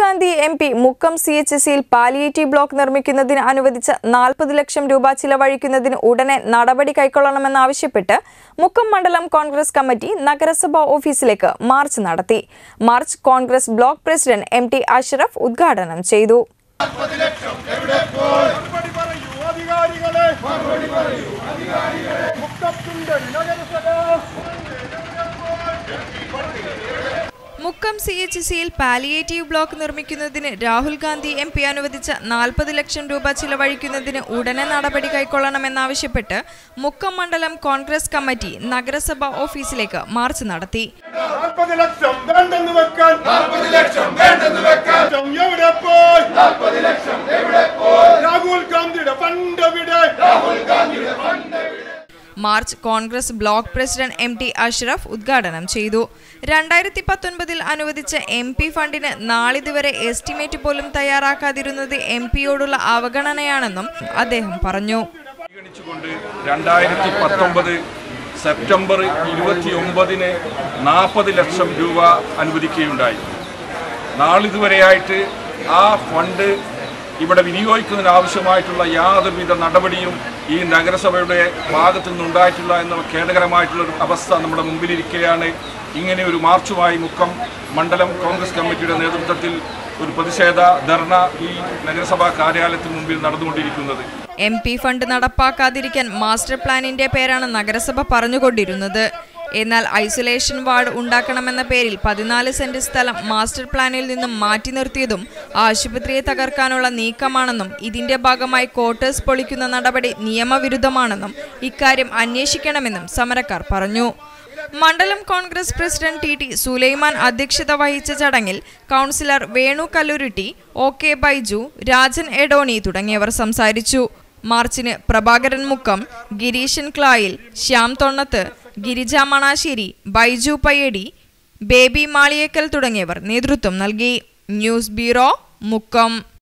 Gandhi M P Mukkam C H സിയിൽ palliative block നിർമ്മിക്കുന്നതിന് അനുവദിച്ച നാൽപ്പത് ലക്ഷം രൂപ ചിലവഴിക്കുന്നതിന് ഉടനെ നടപടി കൈക്കൊള്ളണമെന്നാവശ്യപ്പെട്ട് മുക്കം മണ്ഡലം കോൺഗ്രസ് കമ്മിറ്റി നഗരസഭാ ഓഫീസിലേക്ക് മാർച്ച് നടത്തി march Congress block president M T Ashraf ഉദ്ഘാടനം ചെയ്തു മറുപടി പറയൂ അധികാരികളെ മറുപടി പറയൂ അധികാരികളെ മുക്കത്തിന്റെ നഗരസഭ മുക്കം സി എച്ച് സിയിൽ പാലിയേറ്റീവ് ബ്ലോക്ക് നിർമ്മിക്കുന്നതിന് രാഹുൽ ഗാന്ധി എം പി അനുവദിച്ച നാൽപ്പത് ലക്ഷം രൂപ ചിലവഴിക്കുന്നതിന് ഉടനെ നടപടി കൈക്കൊള്ളണമെന്നാവശ്യപ്പെട്ട് മുക്കം മണ്ഡലം കോൺഗ്രസ് കമ്മിറ്റി നഗരസഭ ഓഫീസിലേക്ക് മാർച്ച് നടത്തി നാൽപ്പത് ലക്ഷം വേണ്ടെന്ന് വെക്കാൻ നാൽപ്പത് ലക്ഷം വേണ്ടെന്ന് വെക്കാൻ എവിടെ പോയി നാൽപ്പത് ലക്ഷം എവിടെ പോയി രാഹുൽ ഗാന്ധിയുടെ ഫണ്ട് എവിടെ രാഹുൽ ഗാന്ധിയുടെ fund march Congress block president M T Ashraf ഉദ്ഘാടനം ചെയ്തു രണ്ടായിരത്തി പത്തൊൻപതിൽ അനുവദിച്ച എം പി ഫണ്ടിന് നാളിതുവരെ എസ്റ്റിമേറ്റ് പോലും തയ്യാറാക്കാതിരുന്നത് എം പിയോടുള്ള അവഗണനയാണെന്നും അദ്ദേഹം പറഞ്ഞു പരിഗണിച്ചുകൊണ്ട് രണ്ടായിരത്തി പത്തൊമ്പത് സെപ്റ്റംബർ ഇരുപത്തി ഒമ്പതിന് നാൽപ്പത് ലക്ഷം രൂപ അനുവദിക്കുകയുണ്ടായി നാളിതുവരെയായിട്ട് ആ ഫണ്ട് ഇവിടെ വിനിയോഗിക്കുന്നതിന് ആവശ്യമായിട്ടുള്ള യാതൊരുവിധ നടപടിയും ഈ നഗരസഭയുടെ ഭാഗത്തു നിന്നുണ്ടായിട്ടില്ല എന്ന ഖേദകരമായിട്ടുള്ള ഒരു അവസ്ഥ നമ്മുടെ മുമ്പിലിരിക്കുകയാണ് ഇങ്ങനെ ഒരു മാർച്ചുമായി മുക്കം മണ്ഡലം കോൺഗ്രസ് കമ്മിറ്റിയുടെ നേതൃത്വത്തിൽ ഒരു പ്രതിഷേധ ധർണ ഈ നഗരസഭാ കാര്യാലയത്തിന് മുമ്പിൽ നടന്നുകൊണ്ടിരിക്കുന്നത് എം പി ഫണ്ട് നടപ്പാക്കാതിരിക്കാൻ മാസ്റ്റർ പ്ലാനിന്റെ പേരാണ് നഗരസഭ പറഞ്ഞുകൊണ്ടിരുന്നത് എന്നാൽ ഐസൊലേഷൻ വാർഡ് ഉണ്ടാക്കണമെന്ന പേരിൽ പതിനാല് സെന്റ് സ്ഥലം മാസ്റ്റർ പ്ലാനിൽ നിന്നും മാറ്റി നിർത്തിയതും ആശുപത്രിയെ തകർക്കാനുള്ള നീക്കമാണെന്നും ഇതിന്റെ ഭാഗമായി ക്വാർട്ടേഴ്സ് പൊളിക്കുന്ന നടപടി നിയമവിരുദ്ധമാണെന്നും ഇക്കാര്യം അന്വേഷിക്കണമെന്നും സമരക്കാർ പറഞ്ഞു മണ്ഡലം Congress president T T Sulaiman അധ്യക്ഷത വഹിച്ച ചടങ്ങിൽ councillor Venu Kalluruti O K Baiju Rajan Edoni തുടങ്ങിയവർ സംസാരിച്ചു മാർച്ചിന് പ്രഭാകരൻ മുക്കം ഗിരീശൻ ക്ലായിൽ ശ്യാം തൊണ്ണത്ത് ഗിരിജ മണാശ്ശേരി ബൈജു പയ്യടി ബേബി മാളിയേക്കൽ തുടങ്ങിയവർ നേതൃത്വം നൽകി ന്യൂസ് ബ്യൂറോ മുക്കം